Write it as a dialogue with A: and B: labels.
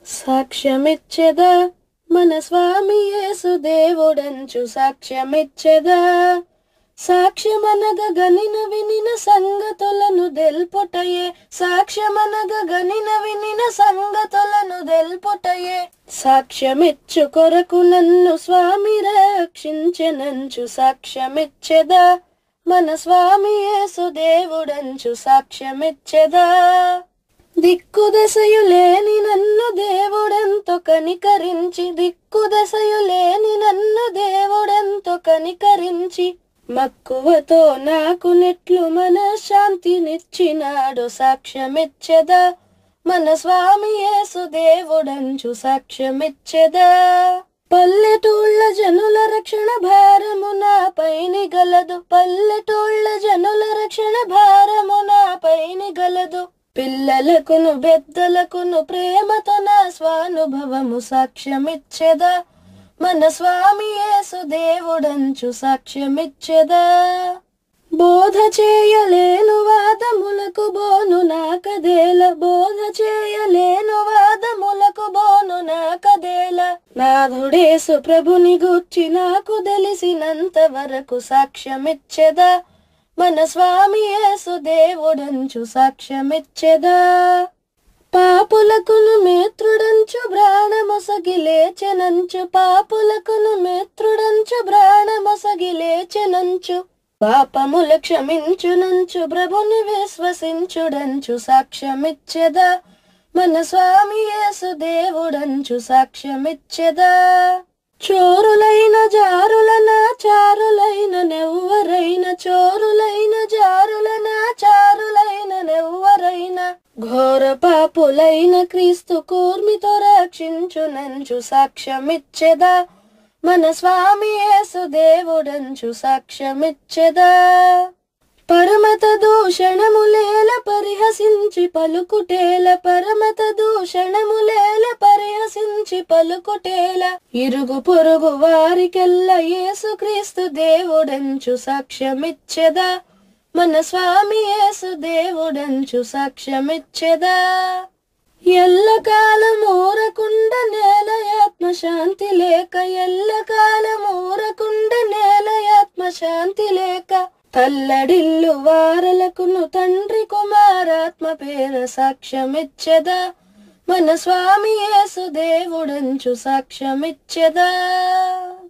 A: సాక్ష్యమిచ్చెదా మన స్వామి యేసు దేవుడంచు సాక్ష్యమిచ్చెదా సాక్ష్యమనగ గనిన వినిన సంగతులను దెల్పుటయే సాక్ష్యమనగ గనిన వినిన సంగతులను దెల్పుటయే సాక్ష్యమిచ్చు కొరకు నన్ను స్వామి రక్షించెనంచు సాక్ష్యమిచ్చెదా మన స్వామి యేసు దేవుడంచు సాక్ష్యమిచ్చెదా దిక్కు దశయు లేని నన్ను దేవుడెంతో కనికరించి దిక్కు దశయు లేని నన్ను దేవుడెంతో కనికరించి మక్కువతో నాకు నెట్లు మన శాంతినిచ్చినాడు సాక్ష్యమిచ్చెదా మన స్వామి యేసు దేవుడంచు సాక్ష్యమిచ్చెదా పల్లెటూళ్ళ జనుల రక్షణ భారము నాపైని గలదు పల్లెటూళ్ళ జనుల రక్షణ భారము నాపైని గలదు పిల్లలకును పెద్దలకును ప్రేమతో నా స్వానుభవము సాక్ష్యమిచ్చెదా మన స్వామి యేసు దేవుడంచు సాక్ష్యమిచ్చెదా బోధ చేయలేను వాదములకు బోను నాకదేల బోధ చేయలేను వాదములకు బోను నాకదేల నాథుడేసు ప్రభుని గూర్చి నాకు తెలిసినంత వరకు సాక్ష్యమిచ్చెదా మన స్వామి యేసు దేవుడంచు సాక్ష్యమిచ్చెదా పాపులకును మిత్రుడంచు ప్రాణమొసగి లేచెనంచు పాపులకును మిత్రుడంచు ప్రాణమొసగి లేచెనంచు పాపములు క్షమించునంచు ప్రభుని విశ్వసించుడంచు సాక్ష్యమిచ్చెదా మన స్వామి యేసు దేవుడంచు సాక్ష్యమిచ్చెదా చోరులైన జారులన చారులైన నెవ్వరైన చోరులైన జారులన చారులైన నెవ్వరైన ఘోర పాపులైన క్రీస్తు కూర్మితో రక్షించునంచు సాక్ష్యమిచ్చెదా మన స్వామి యేసు దేవుడంచు సాక్ష్యమిచ్చెదా పరమత దూషణములేల పరిహసించి పలుకుటేల పరమత దూషణములేల పరిహసించి పలుకుటేల ఇరుగు పొరుగు వారికెల్ల యేసుక్రీస్తు దేవుడంచు సాక్ష్యమిచ్చెదా మన స్వామి యేసు దేవుడంచు సాక్ష్యమిచ్చెదా ఎల్లకాలమూరకుండ నేలయాత్మ శాంతి లేక ఎల్లకాలమూరకుండ నేలయాత్మ శాంతి లేక తల్లడిల్లు వారలకును తండ్రి కుమారాత్మ పేర సాక్ష్యమిచ్చెదా మన స్వామి యేసు దేవుడంచు సాక్ష్యమిచ్చెదా